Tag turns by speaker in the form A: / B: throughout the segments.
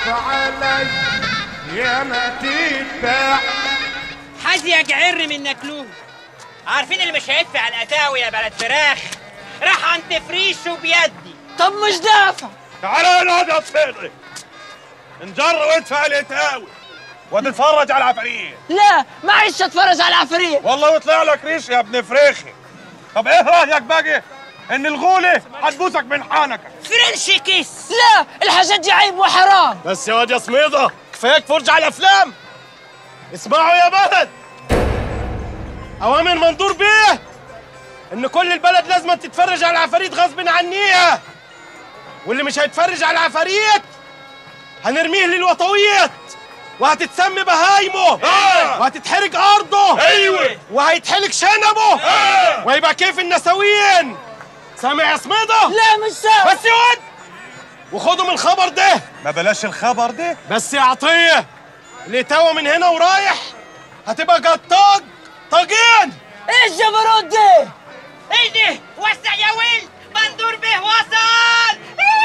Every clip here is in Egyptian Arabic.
A: علي يا ما تتباع
B: حد يجعر من نكلوه عارفين اللي مش هيدفع القتاوي يا بلد فراخ راح عند فريشه بيدي
C: طب مش دافع
A: تعال هنا يا صفيري انجر وادفع القتاوي وتتفرج على العفاريت
C: لا معيش اتفرج على العفاريت
A: والله يطلع لك ريش يا ابن فريخي طب ايه رايك بقى ان الغوله هتبوسك من حنكك
B: فرنش كيس
C: لا الحاجات دي عيب وحرام
A: بس يا واد يا سميضه كفاياك فرج على الافلام اسمعوا يا بلد اوامر منظور بيه ان كل البلد لازم تتفرج على العفاريت غصب عنيها واللي مش هيتفرج على العفاريت هنرميه للوطويات وهتتسمي بهايمه وهتتحرق ارضه ايوه وهيتحلق شنبه وهيبقى كيف النسويين سامع يا سميضه
C: لا مش سامع
A: بس يا واد وخدوا من الخبر ده ما بلاش الخبر ده بس يا عطيه اللي توا من هنا ورايح هتبقى قطاج طاجين
C: ايه الجبروت ده
B: ايه ده وسع يا ولد مندور به وصل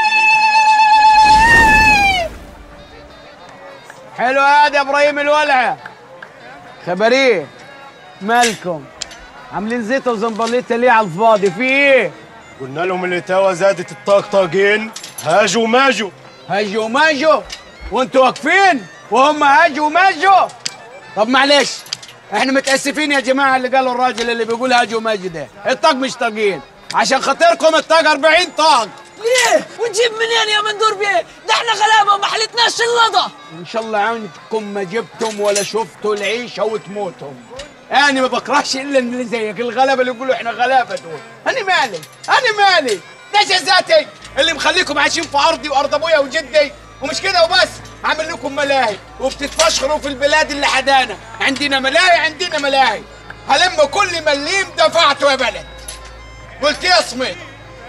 D: حلو هذا يا ابراهيم الولعه خبريه مالكم عاملين زيت وزنبليطه ليه على الفاضي في ايه
A: قلنا لهم اللي توا زادت الطاقطاجين هاجوا ماجوا
D: هاجوا وماجوا وانتوا واقفين وهم هاجوا وماجوا طب معلش احنا متاسفين يا جماعه اللي قالوا الراجل اللي بيقول هاجوا وماجوا ده الطاق مش طاقين عشان خاطركم الطاق 40 طاق
C: ليه ونجيب منين يا مندور بيه ده احنا غلابه وما حلتناش اللضا
D: ان شاء الله عندكم ما جبتم ولا شفتوا العيشه وتموتوا انا ما بكرهش الا اللي زيك الغلابه اللي يقولوا احنا غلابه دول انا مالي انا مالي ده جزاتي اللي مخليكم عايشين في ارضي وارض ابويا وجدي ومش كده وبس عامل لكم ملاهي وبتتفشخروا في البلاد اللي حدانا عندنا ملاهي عندنا ملاهي هلم كل مليم دفعته يا بلد قلت يا سميد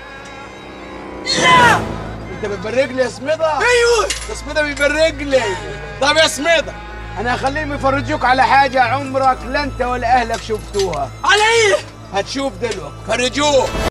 D: لا انت بتبرق لي يا سميدة ايوه يا سميدة بيبرق لي طب يا سميدة انا هخليهم يفرجوك على حاجة عمرك لا انت ولا اهلك شفتوها
C: على ايه
D: هتشوف دلوقتي فرجوه